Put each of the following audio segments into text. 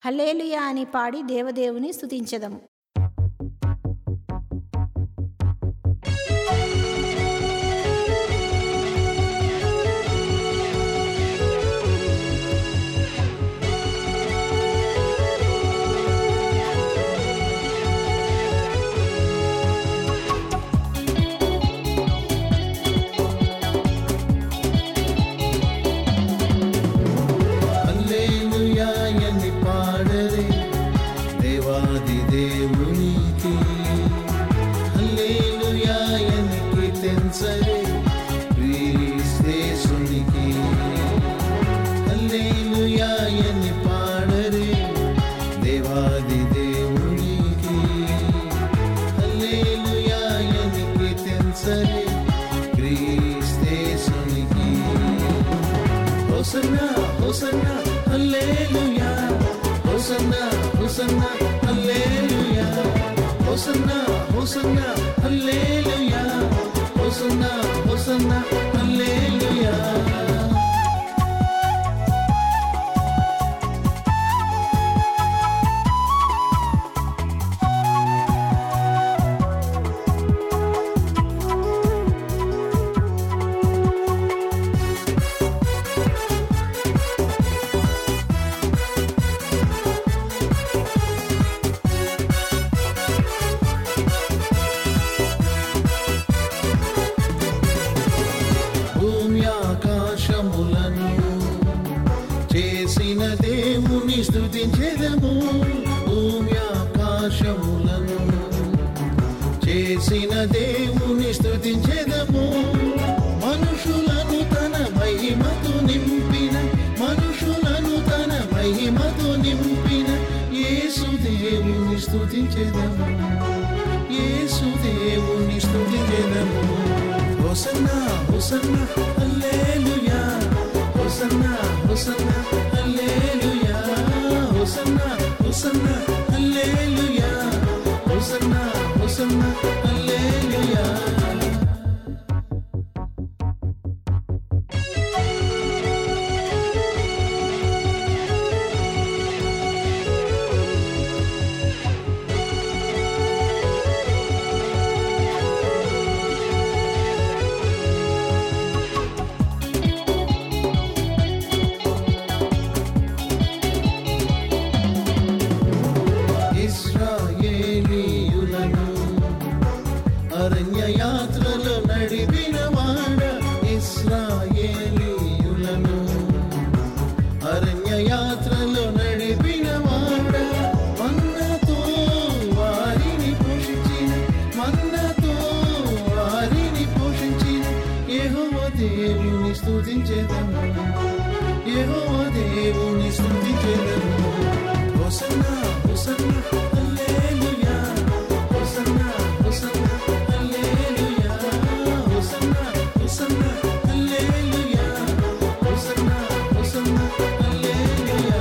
hallelujah అని పాడి దేవదేవుని స్తుతించెదము హల్లెలూయా అని పాడరే దేవాది దేవునికి హల్లెలూయా అని కీర్తించరే క్రీస్తేసునికి హల్లెలూయా అని పాడరే దేవాది దేవునికి హల్లెలూయా అని కీర్తించరే క్రీస్తేసునికి hosanna hosanna hallelujah hosanna hosanna hallelujah hosanna hosanna hallelujah hosanna hosanna hallelujah భూమి ఆకాశములను చేసిన దేవుని స్తుతించెదము భూమి ఆకాశములను చేసిన దేవుని స్తుతించెదము మనుషులను తన మహిమతో నింపిన మనుషులను తన మహిమతో నింపిన యేసు దేవుని స్తుతించెదము యేసు దేవుని స్తుతించెదము hosanna hosanna hallelujah hosanna hosanna hallelujah hosanna hosanna hallelujah hosanna hosanna hallelujah ఇస్రాయేలీయులను అరణ్య యాత్రలో నడిపిన వాడ ఇస్రాయేలీయులను అరణ్య యాత్రలో నడిపిన వాడ మన్నతో వారిని పోషించిన మన్నతో వారిని పోషించిన యెహోవ దేవుని స్తుతించేదము యెహోవ దేవుని స్తుతించేదము hosanna hosanna hallelujah hosanna hosanna hallelujah hosanna hosanna hallelujah hosanna hosanna hallelujah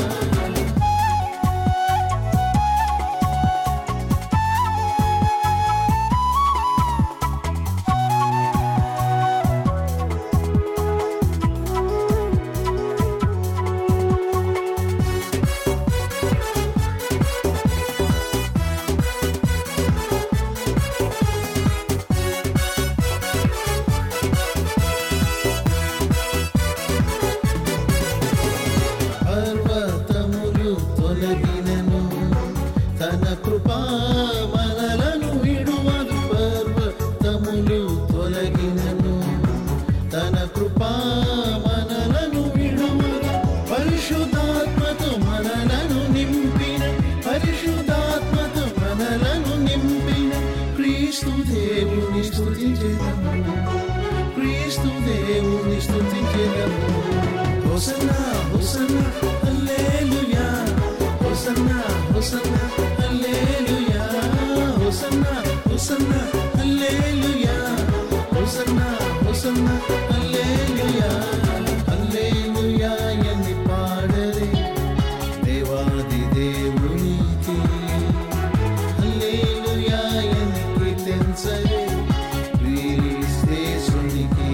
పర్వతములు తొలగినను తన కృపా మనలను విడువదు పర్వతములు తొలగినను తన కృపా మనలను విడువదు పరిశుద్ధాత్మతో మనలను నింపిన పరిశుద్ధాత్మతో మనలను నింపిన క్రీస్తు దేవుని స్తుతించేదము క్రీస్తు దేవుని స్తుతించేదము hosanna hosanna hallelujah hosanna hosanna hallelujah hosanna hosanna hallelujah hosanna hosanna hallelujah hallelujah అని పాడరే దేవాది దేవునికి హల్లెలూయా అని కీర్తించరే క్రీస్తేసునికి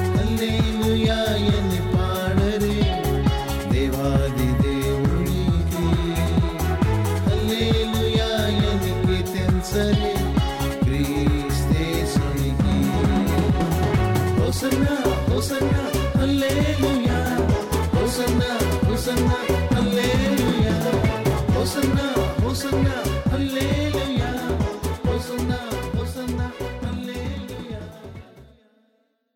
హల్లెలూయా అని పాడరే దేవాది దేవునికి hosanna hosanna hallelujah hosanna hosanna హల్లెలూయా